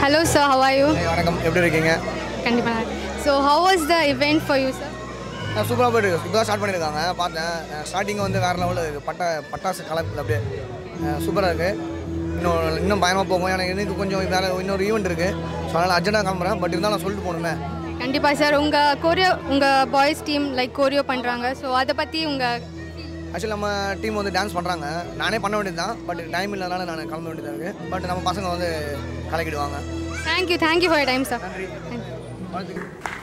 Hello, sir. How are you? Hey, வணக்கம் எப்படி இருக்கீங்க கண்டிப்பாக so how was the event for you sir நான் சூப்பராக போயிட்டு இருக்கு இப்போ தான் ஸ்டார்ட் பண்ணியிருக்காங்க பார்த்தேன் ஸ்டார்டிங் வந்து வேறு லெவலில் இருக்குது பட்டா பட்டாசு கலப்புது அப்படியே சூப்பராக இருக்குது இன்னும் இன்னும் பயமாக போகும் எனக்கு எனக்கு கொஞ்சம் வேறு இன்னொரு ஈவெண்ட் இருக்குது ஸோ அதனால் அர்ஜென்ட்டாக கிளம்புறேன் பட் இருந்தாலும் நான் சொல்லிட்டு போகணுமே கண்டிப்பாக சார் உங்கள் கோரியோ உங்கள் பாய்ஸ் டீம் லைக் கோரியோ பண்ணுறாங்க ஸோ அதை பற்றி உங்கள் ஆக்சுவலி நம்ம டீம் வந்து டான்ஸ் பண்ணுறாங்க நானே பண்ண வேண்டியது தான் பட் டைம் இல்லாதனால நான் கிளம்ப வேண்டியதாக இருக்குது பட் நம்ம பசங்க வந்து கலக்கிடுவாங்க thank you thank you for time sir நன்றி வாழ்த்துக்கள்